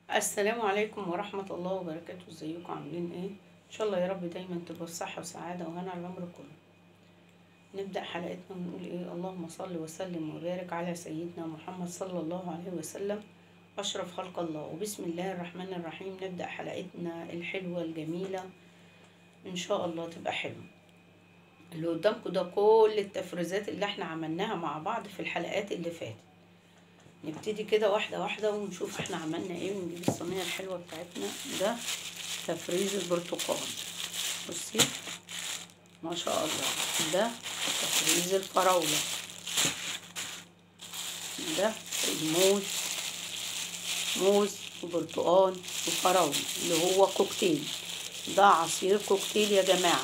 السلام عليكم ورحمة الله وبركاته ازيكم عاملين ايه ان شاء الله يا رب دايما تبقوا بصحة وسعادة وهنا على العمر كله نبدأ حلقتنا ونقول ايه اللهم صل وسلم وبارك على سيدنا محمد صلى الله عليه وسلم أشرف خلق الله وبسم الله الرحمن الرحيم نبدأ حلقتنا الحلوة الجميلة إن شاء الله تبقى حلوة اللي قدامكم ده كل التفريزات اللي احنا عملناها مع بعض في الحلقات اللي فاتت نبتدي كده واحدة واحدة ونشوف احنا عملنا ايه ونجيب الصينية الحلوة بتاعتنا ده تفريز البرتقال بصي ما شاء الله ده تفريز الفراولة ده الموز موز وبرتقال وفراولة اللي هو كوكتيل ده عصير كوكتيل يا جماعة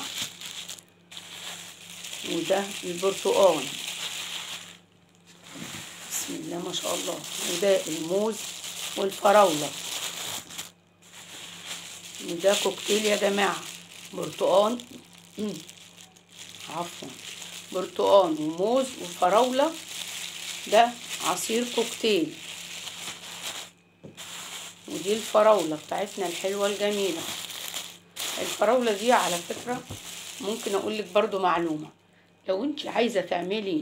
وده البرتقال بسم الله ما شاء الله وده الموز والفراولة وده كوكتيل يا جماعة برتقال عفوا برتقال وموز وفراولة ده عصير كوكتيل ودي الفراولة بتاعتنا الحلوة الجميلة الفراولة دي على فكرة ممكن اقول لك برضو معلومة لو انت عايزة تعملي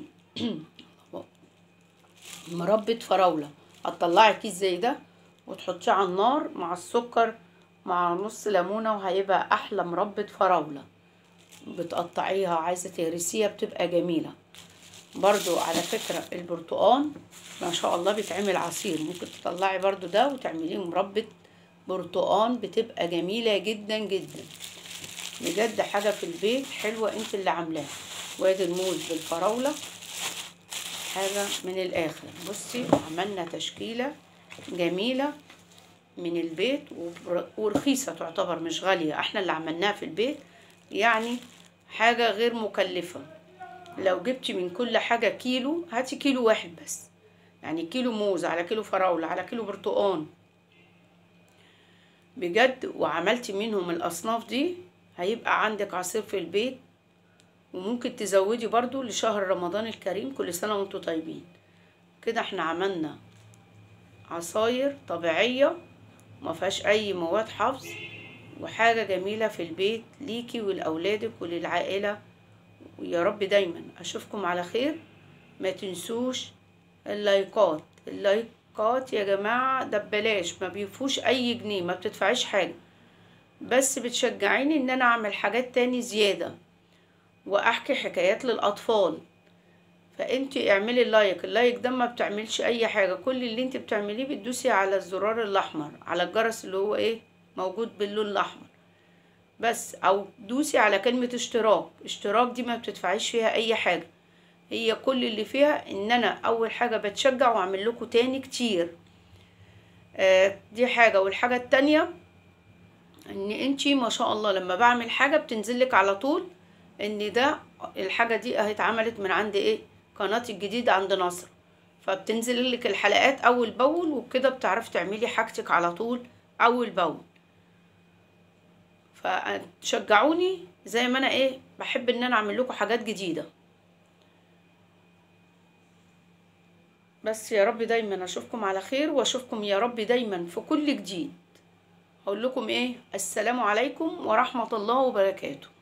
مربى فراولة هتطلعي كيس زي ده وتحطيه على النار مع السكر مع نص ليمونة وهيبقى احلى مربى فراولة بتقطعيها عايزة تهرسيها بتبقى جميلة برضو على فكرة البرتقال ما شاء الله بيتعمل عصير ممكن تطلعي برضو ده وتعمليه مربى برتقال بتبقى جميلة جدا جدا بجد حاجة في البيت حلوة انت اللي عاملاها وادي الموز بالفراولة حاجة من الآخر بصي عملنا تشكيلة جميلة من البيت ورخيصة تعتبر مش غالية احنا اللي عملناها في البيت يعني حاجة غير مكلفة لو جبتي من كل حاجة كيلو هاتي كيلو واحد بس يعني كيلو موز على كيلو فراولة على كيلو برتقان بجد وعملتي منهم الأصناف دي هيبقى عندك عصير في البيت وممكن تزودي برضو لشهر رمضان الكريم كل سنة وانتم طيبين كده احنا عملنا عصاير طبيعية ما فيهاش اي مواد حفظ وحاجة جميلة في البيت ليكي ولأولادك وللعائلة ويا رب دايما اشوفكم على خير ما تنسوش اللايكات اللايكات يا جماعة ده ببلاش ما بيفوش اي جنيه ما بتدفعيش حاجة بس بتشجعيني ان انا اعمل حاجات تاني زيادة واحكي حكايات للاطفال فانت اعملي اللايك اللايك ده ما بتعملش اي حاجة كل اللي انت بتعمليه بتدوسي على الزرار الاحمر على الجرس اللي هو ايه موجود باللون الاحمر بس او دوسي على كلمة اشتراك اشتراك دي ما بتدفعيش فيها اي حاجة هي كل اللي فيها ان انا اول حاجة بتشجع واعمل لكم تاني كتير آه دي حاجة والحاجة التانية ان انتي ما شاء الله لما بعمل حاجة بتنزلك على طول ان ده الحاجة دي اهي اتعملت من عند ايه قناتي الجديدة عند نصر فبتنزل لك الحلقات اول باول وبكده بتعرفي تعملي حاجتك على طول اول باول فتشجعوني زي ما انا ايه بحب ان انا اعمل لكم حاجات جديدة بس يا رب دايما اشوفكم على خير واشوفكم يا رب دايما في كل جديد اقول لكم ايه السلام عليكم ورحمة الله وبركاته